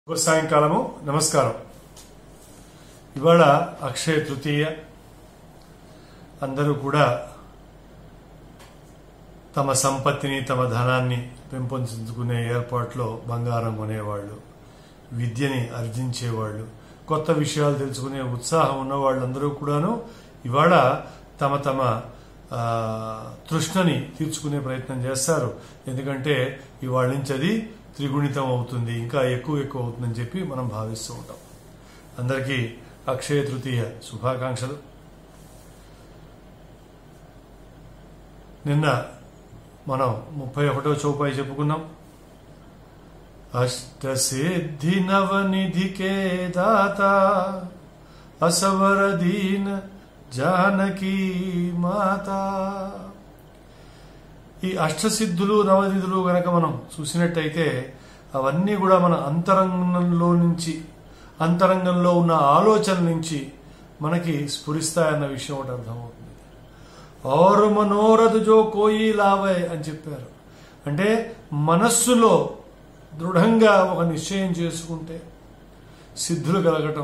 శుభ సాయంకాలము నమస్కారం ఇవాళ అక్షయ తృతీయ అందరూ కూడా తమ సంపత్తిని తమ ధనాన్ని పెంపొందించుకునే ఏర్పాట్లో బంగారం కొనేవాళ్ళు విద్యని ఆర్జించేవాళ్ళు కొత్త విషయాలు తెలుసుకునే ఉత్సాహం ఉన్న వాళ్ళందరూ కూడాను ఇవాళ తమ తమ ఆ, తృష్ణని తీర్చుకునే ప్రయత్నం చేస్తారు ఎందుకంటే ఇవాళ నుంచి అది త్రిగుణితం అవుతుంది ఇంకా ఎక్కువ ఎక్కువ అవుతుందని చెప్పి మనం భావిస్తూ ఉంటాం అందరికీ అక్షయ తృతీయ శుభాకాంక్షలు నిన్న మనం ముప్పై ఒకటో చౌపాయి చెప్పుకున్నాం అష్టసిద్ధి నవనిధికే దాత అసవర దీన జానకీ మాత ఈ అష్టసిద్ధులు నవనిధులు గనక మనం చూసినట్టయితే అవన్నీ కూడా మన అంతరంగంలో నుంచి అంతరంగంలో ఉన్న ఆలోచన నుంచి మనకి స్ఫురిస్తాయన్న విషయం ఒకటి అర్థమవుతుంది ఔర్ మనోరథ్ జో కోయి లావే అని చెప్పారు అంటే మనస్సులో దృఢంగా ఒక నిశ్చయం చేసుకుంటే సిద్ధులు కలగటం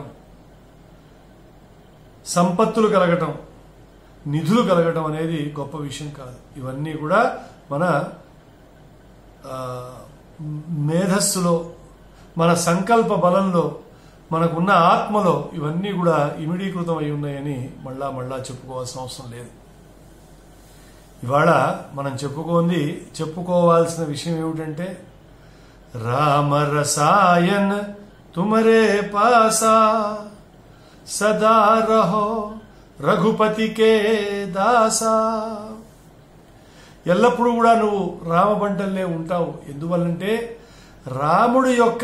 సంపత్తులు కలగటం నిధులు కలగటం అనేది గొప్ప విషయం కాదు ఇవన్నీ కూడా మన ఆ, మేధస్సులో మన సంకల్ప బలంలో మనకున్న ఆత్మలో ఇవన్నీ కూడా ఇమిడీకృతం అయి ఉన్నాయని మళ్ళా మళ్ళా చెప్పుకోవాల్సిన అవసరం లేదు ఇవాళ మనం చెప్పుకోంది చెప్పుకోవాల్సిన విషయం ఏమిటంటే రామ రసాయన్ తుమరే పాసా సదా రహో రఘుపతికే దాసా ఎల్లప్పుడూ కూడా నువ్వు రామబంటల్లే ఉంటావు ఎందువల్లంటే రాముడి యొక్క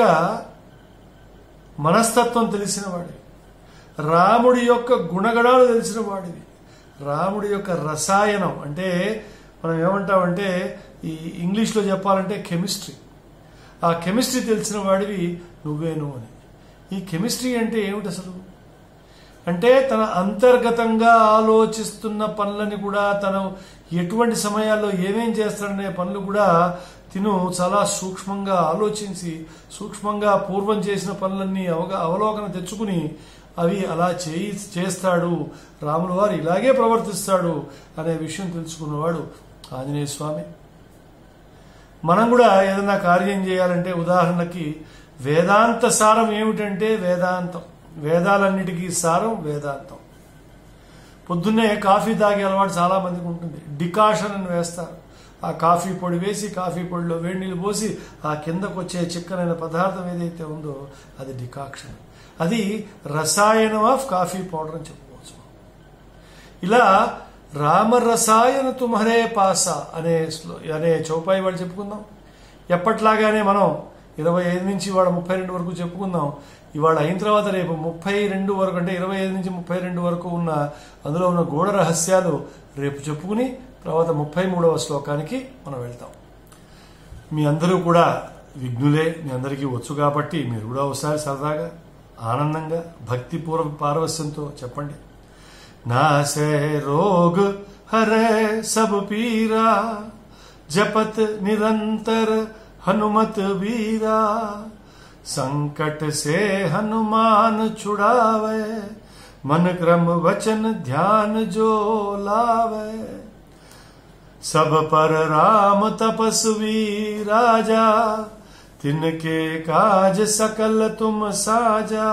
మనస్తత్వం తెలిసిన వాడివి రాముడి యొక్క గుణగణాలు తెలిసిన వాడివి రాముడి యొక్క రసాయనం అంటే మనం ఏమంటామంటే ఈ ఇంగ్లీష్లో చెప్పాలంటే కెమిస్ట్రీ ఆ కెమిస్ట్రీ తెలిసిన వాడివి నువ్వేను అని ఈ కెమిస్ట్రీ అంటే ఏమిటి అసలు అంటే తన అంతర్గతంగా ఆలోచిస్తున్న పనులని కూడా తను ఎటువంటి సమయాల్లో ఏమేం చేస్తాడనే పనులు కూడా తిను చాలా సూక్ష్మంగా ఆలోచించి సూక్ష్మంగా పూర్వం చేసిన పనులన్నీ అవగా అవలోకన తెచ్చుకుని అవి అలా చేయి చేస్తాడు రాముల వారు ఇలాగే ప్రవర్తిస్తాడు అనే విషయం తెలుసుకున్నవాడు ఆంజనేయ స్వామి మనం కూడా ఏదైనా కార్యం చేయాలంటే ఉదాహరణకి వేదాంత సారం ఏమిటంటే వేదాంతం వేదాలన్నిటికీ సారం వేదాంతం పొద్దున్నే కాఫీ తాగే అలవాటు చాలా మందికి ఉంటుంది డికాషన్ అని వేస్తారు ఆ కాఫీ పొడి వేసి కాఫీ పొడిలో వేడి నీళ్ళు పోసి ఆ కిందకు వచ్చే చిక్కనైన పదార్థం ఏదైతే ఉందో అది డికాక్షన్ అది రసాయనం ఆఫ్ కాఫీ పౌడర్ అని చెప్పుకోవచ్చు ఇలా రామరసాయన తుమరే పాస అనే శ్లో- అనే చౌపాయి వాళ్ళు చెప్పుకుందాం ఎప్పట్లాగానే మనం ఇరవై ఐదు నుంచి ఇవాళ ముప్పై రెండు వరకు చెప్పుకుందాం ఇవాళ అయిన తర్వాత రేపు ముప్పై రెండు వరకు అంటే ఇరవై ఐదు నుంచి ముప్పై రెండు వరకు ఉన్న అందులో ఉన్న గూఢ రహస్యాలు రేపు చెప్పుకుని తర్వాత ముప్పై మూడవ శ్లోకానికి మనం వెళ్తాం మీ అందరూ కూడా విఘ్నులే మీ అందరికీ వచ్చు కాబట్టి మీరు కూడా ఒకసారి సరదాగా ఆనందంగా భక్తిపూర్వ పారవస్యంతో చెప్పండి नासे रोग हरे सब पीरा जपत निरंतर हनुमत वीरा संकट से हनुमान छुड़ावे मन क्रम वचन ध्यान जो लावे सब पर राम तपस्वी राजा तिनके काज सकल तुम साजा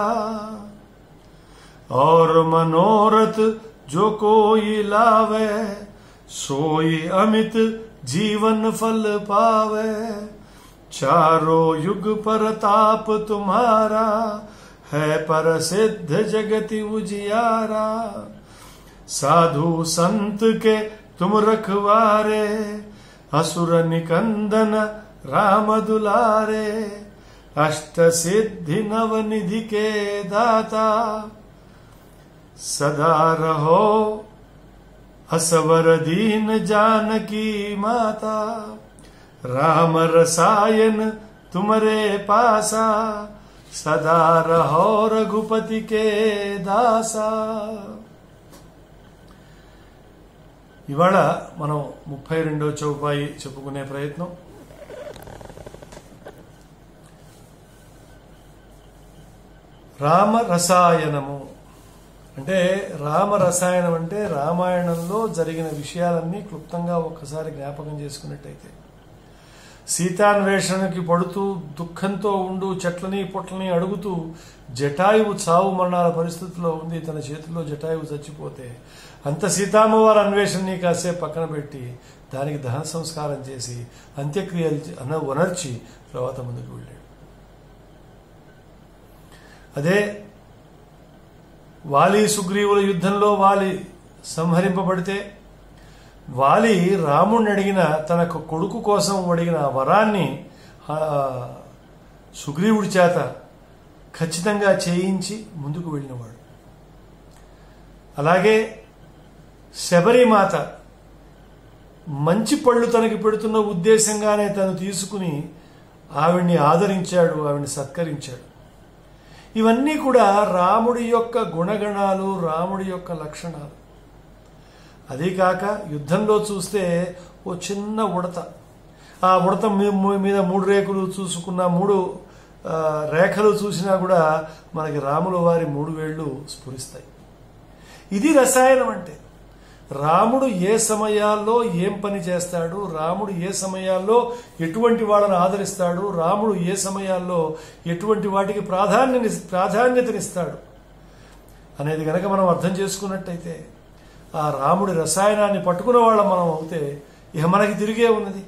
और मनोरथ जो कोई लावे सोई अमित जीवन फल पावे चारों युग परताप तुम्हारा है पर सिद्ध जगति उजियारा साधु संत के तुम रखवारे असुर निकंदन राम दुलारे अष्ट सिद्धि नव निधि के दाता सदा रहो असवर दीन जानकी माता राम रसायन तुमरे पासा सदा रहो रघुपति के दासा ఇవాళ మనం ముప్పై రెండో చౌపాయి చెప్పుకునే ప్రయత్నం రామ రసాయనము అంటే రామ రసాయనం అంటే రామాయణంలో జరిగిన విషయాలన్నీ క్లుప్తంగా ఒక్కసారి జ్ఞాపకం చేసుకున్నట్టయితే సీతాన్వేషణకి పడుతూ దుఃఖంతో ఉండు చెట్లని పొట్లని అడుగుతూ జటాయువు చావు మరణాల పరిస్థితిలో ఉంది తన చేతిలో జటాయువు చచ్చిపోతే అంత సీతామ్మవారి అన్వేషణని కాసేపు పక్కన పెట్టి దానికి దహన సంస్కారం చేసి అంత్యక్రియలు అన వనర్చి తర్వాత ముందుకు వెళ్ళాడు అదే వాలి సుగ్రీవుల యుద్ధంలో వాలి సంహరింపబడితే వాలి రాముణ్ణి అడిగిన తన కొడుకు కోసం అడిగిన ఆ వరాన్ని ఆ, సుగ్రీవుడి చేత ఖచ్చితంగా చేయించి ముందుకు వెళ్ళినవాడు అలాగే శబరిమాత మంచి పళ్ళు తనకి పెడుతున్న ఉద్దేశంగానే తను తీసుకుని ఆవిడ్ని ఆదరించాడు ఆవిడ్ని సత్కరించాడు ఇవన్నీ కూడా రాముడి యొక్క గుణగణాలు రాముడి యొక్క లక్షణాలు అదే కాక యుద్ధంలో చూస్తే ఓ చిన్న ఉడత ఆ ఉడత మీ- మీ- మీద మూడు రేకులు చూసుకున్న మూడు ఆ, రేఖలు చూసినా కూడా మనకి రాముల వారి మూడు వేళ్ళు స్ఫురిస్తాయి ఇది రసాయనం అంటే రాముడు ఏ సమయాల్లో ఏం పని చేస్తాడు రాముడు ఏ సమయాల్లో ఎటువంటి వాళ్ళని ఆదరిస్తాడు రాముడు ఏ సమయాల్లో ఎటువంటి వాటికి ప్రాధాన్య ప్రాధాన్యతనిస్తాడు అనేది గనక మనం అర్థం చేసుకున్నట్టయితే ఆ రాముడి రసాయనాన్ని పట్టుకున్న వాళ్ళం మనం అవుతే ఇక మనకి తిరిగే ఉన్నది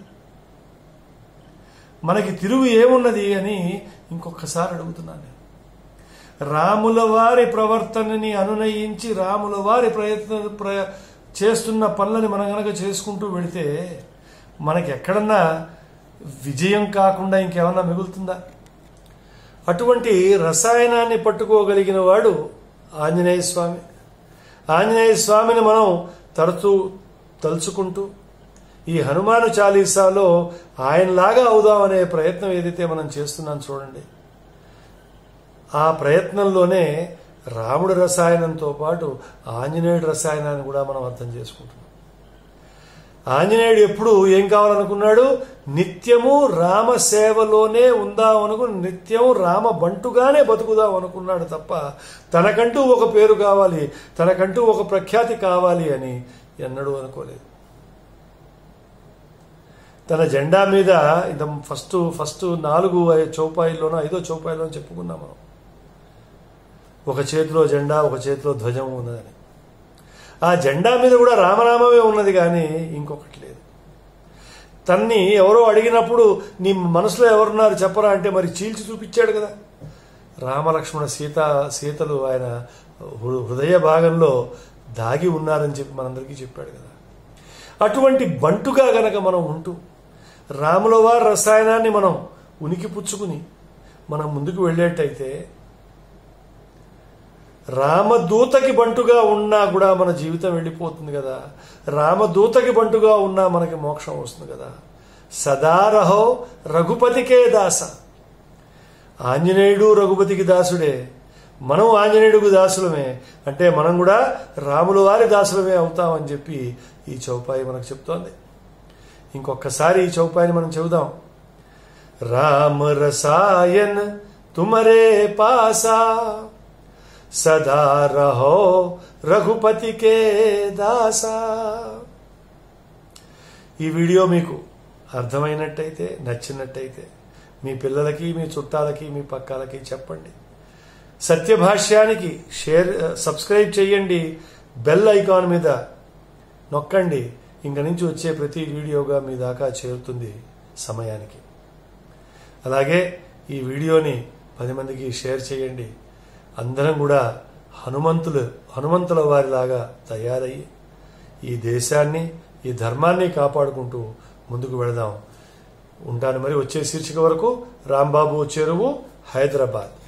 మనకి తిరుగు ఏమున్నది అని ఇంకొకసారి అడుగుతున్నాను నేను రాముల వారి ప్రవర్తనని అనునయించి రాముల వారి ప్రయత్న ప్ర చేస్తున్న పనులని మనం గనక చేసుకుంటూ వెళితే మనకి ఎక్కడన్నా విజయం కాకుండా ఇంకేమన్నా మిగులుతుందా అటువంటి రసాయనాన్ని పట్టుకోగలిగిన వాడు ఆంజనేయ స్వామి ఆంజనేయ స్వామిని మనం తరచూ తలుచుకుంటూ ఈ హనుమాను చాలీసాలో ఆయనలాగా అవుదామనే ప్రయత్నం ఏదైతే మనం చేస్తున్నాం చూడండి ఆ ప్రయత్నంలోనే రాముడి రసాయనంతో పాటు ఆంజనేయుడి రసాయనాన్ని కూడా మనం అర్థం చేసుకుంటున్నాం ఆంజనేయుడు ఎప్పుడు ఏం కావాలనుకున్నాడు నిత్యము రామ సేవలోనే ఉందాం అనుకుని నిత్యం రామ బంటుగానే బతుకుదాం అనుకున్నాడు తప్ప తనకంటూ ఒక పేరు కావాలి తనకంటూ ఒక ప్రఖ్యాతి కావాలి అని ఎన్నడూ అనుకోలేదు తన జెండా మీద ఇంత ఫస్ట్ ఫస్ట్ నాలుగు ఐ- చౌపాయిల్లోనో ఐదో చౌపాయిలోనో చెప్పుకున్నాం మనం ఒక చేతిలో జెండా ఒక చేతిలో ధ్వజం ఉన్నదని ఆ జెండా మీద కూడా రామనామమే ఉన్నది కానీ ఇంకొకటి లేదు తన్ని ఎవరో అడిగినప్పుడు నీ మనసులో ఎవరున్నారు చెప్పరా అంటే మరి చీల్చి చూపించాడు కదా రామలక్ష్మణ సీత సీతలు ఆయన హృ- హృదయ భాగంలో దాగి ఉన్నారని చెప్పి మనందరికీ చెప్పాడు కదా అటువంటి బంటుగా గనక మనం ఉంటూ రాముల వారి రసాయనాన్ని మనం ఉనికి పుచ్చుకుని మనం ముందుకు వెళ్ళేటైతే రామదూతకి బంటుగా ఉన్నా కూడా మన జీవితం వెళ్ళిపోతుంది కదా రామదూతకి బంటుగా ఉన్నా మనకి మోక్షం వస్తుంది కదా సదారహో రఘుపతికే దాస ఆంజనేయుడు రఘుపతికి దాసుడే మనం ఆంజనేయుడికి దాసులమే అంటే మనం కూడా రాముల వారి దాసులమే అవుతామని చెప్పి ఈ చౌపాయి మనకు చెప్తోంది ఇంకొకసారి ఈ చౌపాయిని మనం చెబుదాం రామ రసాయన్ తుమరే పాసా సదా రహో రఘుపతికే దాసా ఈ వీడియో మీకు అర్థమైనట్టయితే నచ్చినట్టయితే మీ పిల్లలకి మీ చుట్టాలకి మీ పక్కాలకి చెప్పండి సత్యభాష్యానికి షేర్ సబ్స్క్రైబ్ చేయండి బెల్ ఐకాన్ మీద నొక్కండి ఇంక నుంచి వచ్చే ప్రతి వీడియోగా మీ దాకా చేరుతుంది సమయానికి అలాగే ఈ వీడియోని పది మందికి షేర్ చేయండి అందరం కూడా హనుమంతులు హనుమంతుల వారిలాగా తయారయ్యి ఈ దేశాన్ని ఈ ధర్మాన్ని కాపాడుకుంటూ ముందుకు వెళదాం ఉంటాను మరి వచ్చే శీర్షిక వరకు రాంబాబు చెరువు హైదరాబాద్